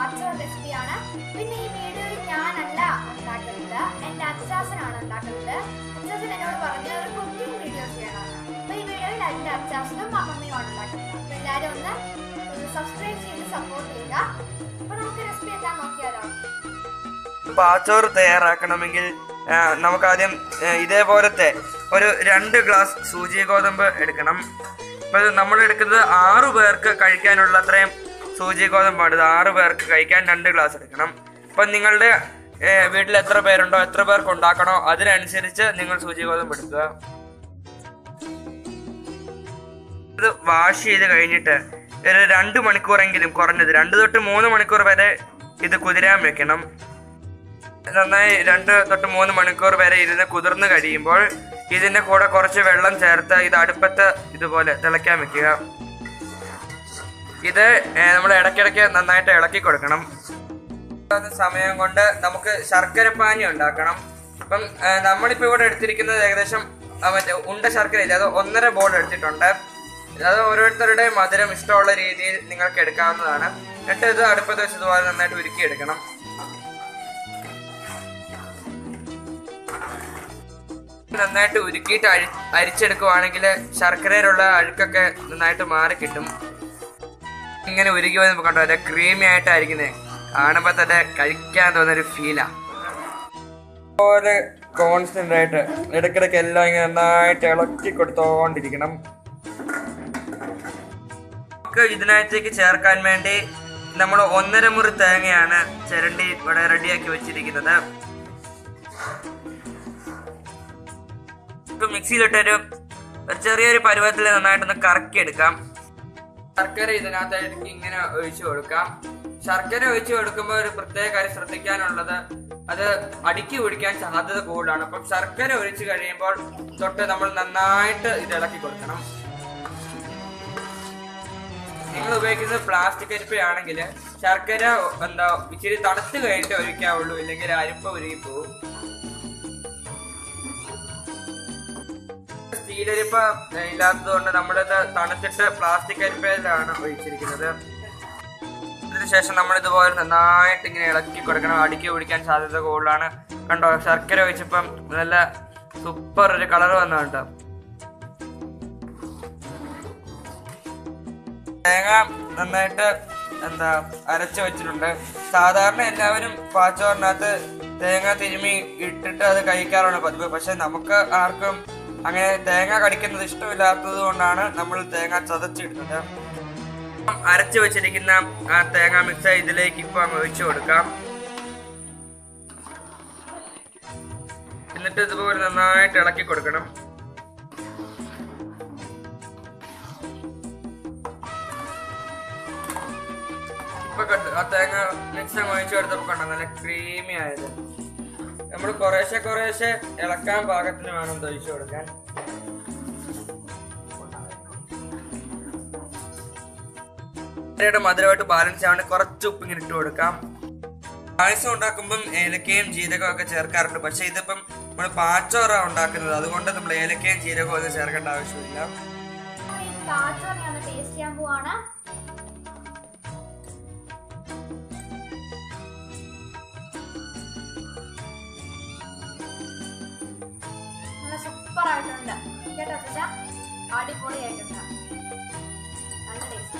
പാച്ചോർ റെസിപ്പിയാണ് പിന്നെ ഈ വീഡിയോയിൽ ഞാനല്ല ഉണ്ടാക്കുന്നത് എൻ്റെ അച്ചാസനാണ് ഉണ്ടാക്കുന്നത് അച്ചാസൻ എന്നോട് പറഞ്ഞു ഒരു കുക്കിംഗ് വീഡിയോ ചെയ്യണം അപ്പോൾ ഈ വീഡിയോയിൽ എൻ്റെ അച്ചാസനും അമ്മമ്മയുമാണ് ഉണ്ടാക്കുന്നത് അപ്പോൾ എല്ലാവരും ഒന്ന് സബ്സ്ക്രൈബ് ചെയ്ത് സപ്പോർട്ട് ചെയ്യുക അപ്പോൾ നമുക്ക് റെസിപ്പി എന്താ നോക്കിയാലോ പാച്ചോറ് തയ്യാറാക്കണമെങ്കിൽ ആ, നമുക്കാദ്യം ആ, ഇതേപോലത്തെ ഒരു രണ്ട് ഗ്ലാസ് സൂചി ഗോതമ്പ് എടുക്കണം ഇപ്പം നമ്മൾ എടുക്കുന്നത് ആറു പേർക്ക് കഴിക്കാനുള്ള അത്രയും സൂചി ഗോതമ്പാണ് ഇത് ആറു പേർക്ക് കഴിക്കാൻ രണ്ട് ഗ്ലാസ് എടുക്കണം അപ്പം നിങ്ങളുടെ ഏ, വീട്ടിൽ എത്ര പേരുണ്ടോ എത്ര പേർക്ക് ഉണ്ടാക്കണോ അതിനനുസരിച്ച് നിങ്ങൾ സൂചി ഗോതമ്പ് എടുക്കുക ഇത് വാഷ് ചെയ്ത് കഴിഞ്ഞിട്ട് ഒരു രണ്ട് മണിക്കൂറെങ്കിലും കുറഞ്ഞത് രണ്ട് തൊട്ട് മൂന്ന് മണിക്കൂർ വരെ ഇത് കുതിരാൻ വെക്കണം നന്നായി രണ്ട് തൊട്ട് മൂന്ന് മണിക്കൂർ വരെ ഇരുന്ന് കുതിർന്ന് കഴിയുമ്പോൾ ഇതിന്റെ കൂടെ കുറച്ച് വെള്ളം ചേർത്ത് ഇത് അടുപ്പത്ത് ഇതുപോലെ തിളയ്ക്കാൻ വെക്കുക ഇത് നമ്മൾ ഇടയ്ക്കിടയ്ക്ക് നന്നായിട്ട് ഇളക്കി കൊടുക്കണം അത് സമയം കൊണ്ട് നമുക്ക് ശർക്കര പാനി ഉണ്ടാക്കണം അപ്പം ഏ, നമ്മളിപ്പോ ഇവിടെ എടുത്തിരിക്കുന്നത് ഏകദേശം ആ, മറ്റേ ഉണ്ട ശർക്കര ഇല്ല അത് ഒന്നര ബോൾ എടുത്തിട്ടുണ്ട് അത് ഓരോരുത്തരുടെ മധുരം ഇഷ്ടമുള്ള രീതിയിൽ നിങ്ങൾക്ക് എടുക്കാവുന്നതാണ് എന്നിട്ട് ഇത് അടുപ്പത്ത് വെച്ച് ഇതുപോലെ നന്നായിട്ട് ഉരുക്കി എടുക്കണം നന്നായിട്ട് ഉരുക്കിയിട്ട് അരി അരിച്ചെടുക്കുവാണെങ്കിൽ ശർക്കരയിലുള്ള അഴുക്കൊക്കെ നന്നായിട്ട് മാറി കിട്ടും ഇങ്ങനെ ഉരുക്കി വന്ന് കണ്ടോ അല്ലെ ക്രീമി ആയിട്ടായിരിക്കുന്നേ കാണുമ്പോ തന്നെ കഴിക്കാൻ തോന്നുന്നൊരു ഫീലാ പോലെ കോൺസ്റ്റന്റ് ആയിട്ട് ഇടയ്ക്കിടയ്ക്ക് എല്ലാം ഇങ്ങനെ നന്നായിട്ട് ഇളക്കി കൊടുത്തോണ്ടിരിക്കണം നമുക്ക് ഇതിനകത്തേക്ക് ചേർക്കാൻ വേണ്ടി നമ്മൾ ഒന്നര മുറി തേങ്ങയാണ് ചിരണ്ടി ഇവിടെ റെഡിയാക്കി വെച്ചിരിക്കുന്നത് നമുക്ക് മിക്സിയിലിട്ടൊരു ഒരു ചെറിയൊരു പരുവത്തിൽ നന്നായിട്ടൊന്ന് കറക്കി എടുക്കാം ശർക്കര ഇതിനകത്തായിട്ട് ഇങ്ങനെ ഒഴിച്ചു കൊടുക്കാം ശർക്കര ഒഴിച്ചു കൊടുക്കുമ്പോൾ ഒരു പ്രത്യേക കാര്യം ശ്രദ്ധിക്കാനുള്ളത് അത് അടുക്കി പിടിക്കാൻ സാധ്യത കൂടുതലാണ് അപ്പം ശർക്കര ഒഴിച്ചു കഴിയുമ്പോൾ തൊട്ട് നമ്മൾ നന്നായിട്ട് ഇത് ഇളക്കി കൊടുക്കണം നിങ്ങൾ ഉപയോഗിക്കുന്നത് പ്ലാസ്റ്റിക് അരിപ്പയാണെങ്കിൽ ശർക്കര എന്താ ഇച്ചിരി തണുത്ത് കഴിഞ്ഞിട്ട് ഒഴിക്കാവുള്ളൂ ഇല്ലെങ്കിൽ അരിപ്പ ഉരുകി പോകും സ്റ്റീൽ അരിപ്പ ഇല്ലാത്തത് കൊണ്ട് നമ്മളിത് തണുത്തിട്ട് പ്ലാസ്റ്റിക് അരിപ്പയിലാണ് ഒഴിച്ചിരിക്കുന്നത് അതിനുശേഷം നമ്മൾ ഇതുപോലെ നന്നായിട്ട് ഇങ്ങനെ ഇളക്കി കൊടുക്കണം അടുക്കി പിടിക്കാൻ സാധ്യത കൂടുതലാണ് കണ്ടോ ശർക്കര ഒഴിച്ചപ്പം നല്ല സൂപ്പർ ഒരു കളർ വന്നു കേട്ടോ തേങ്ങ നന്നായിട്ട് എന്താ അരച്ച് വെച്ചിട്ടുണ്ട് സാധാരണ എല്ലാവരും പാച്ചോറിനകത്ത് തേങ്ങ തിരുമി ഇട്ടിട്ട് അത് കഴിക്കാറാണ് പതിവ് പക്ഷെ നമുക്ക് ആർക്കും അങ്ങനെ തേങ്ങ കടിക്കുന്നത് ഇഷ്ടമില്ലാത്തത് കൊണ്ടാണ് നമ്മൾ തേങ്ങ ചതച്ചിടുന്നത് അരച്ച് വെച്ചിരിക്കുന്ന ആ തേങ്ങ മിക്സ് ഇതിലേക്ക് ഇപ്പൊ അങ്ങ് ഒഴിച്ചു കൊടുക്കാം എന്നിട്ട് ഇതുപോലെ നന്നായിട്ട് ഇളക്കി കൊടുക്കണം ഇപ്പൊ കണ്ടു ആ തേങ്ങ മിക്സ് അങ്ങ് ഒഴിച്ചു കൊടുത്തപ്പോ കണ്ടോ നല്ല ക്രീമി ആയത് നമ്മൾ കുറേശ്ശെ കുറേശ്ശെ ഇളക്കാൻ പാകത്തിന് വേണം ഇത് ഒഴിച്ചു കൊടുക്കാൻ യുടെ മധുരമായിട്ട് ബാലൻസ് ആവാണ്ട് കുറച്ച് ഉപ്പ് ഇങ്ങനെ ഇട്ട് കൊടുക്കാം പായസം ഉണ്ടാക്കുമ്പം ഏലക്കയും ജീരകവും ഒക്കെ ചേർക്കാറുണ്ട് പക്ഷെ ഇതിപ്പം നമ്മൾ പാച്ചോറ ഉണ്ടാക്കുന്നത് അതുകൊണ്ട് നമ്മൾ ഏലക്കയും ജീരകവും ഒന്നും ചേർക്കേണ്ട ആവശ്യമില്ല ഈ പാച്ചോർ ഞാൻ ടേസ്റ്റ് ചെയ്യാൻ പോവാണ് നല്ല സൂപ്പർ ആയിട്ടുണ്ട് കേട്ടോ അച്ഛ അടിപൊളിയായിട്ടുണ്ട് നല്ല ടേസ്റ്റ്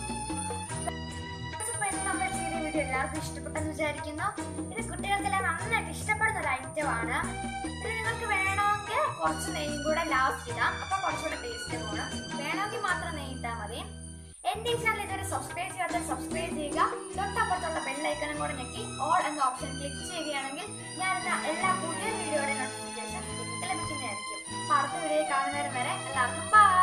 നമ്മൾ ചെയ്ത വീഡിയോ എല്ലാവർക്കും ഇഷ്ടപ്പെട്ടെന്ന് വിചാരിക്കുന്നു ഇത് കുട്ടികൾക്കെല്ലാം നന്നായിട്ട് ഇഷ്ടപ്പെടുന്ന ഒരു ഐറ്റം ആണ് ഇത് നിങ്ങൾക്ക് വേണമെങ്കിൽ കുറച്ച് നെയ്യും കൂടെ ലാസ്റ്റ് ഇടാം അപ്പൊ കുറച്ചുകൂടെ ടേസ്റ്റ് പോകണം വേണമെങ്കിൽ മാത്രം നെയ്യ് ഇട്ടാൽ മതി എന്റെ ഈ ചാനൽ ഇതുവരെ സബ്സ്ക്രൈബ് ചെയ്യാത്ത സബ്സ്ക്രൈബ് ചെയ്യുക തൊട്ടപ്പുറത്തുള്ള ബെല്ലൈക്കണും കൂടെ ഞെക്കി ഓൾ എന്ന ഓപ്ഷൻ ക്ലിക്ക് ചെയ്യുകയാണെങ്കിൽ ഞാൻ എല്ലാ പുതിയ വീഡിയോയുടെ നോട്ടിഫിക്കേഷൻ നിങ്ങൾക്ക് ലഭിക്കുന്നതായിരിക്കും അപ്പൊ അടുത്ത വീഡിയോ കാണുന്നവരെ വരെ എല്ലാവർക്കും ബൈ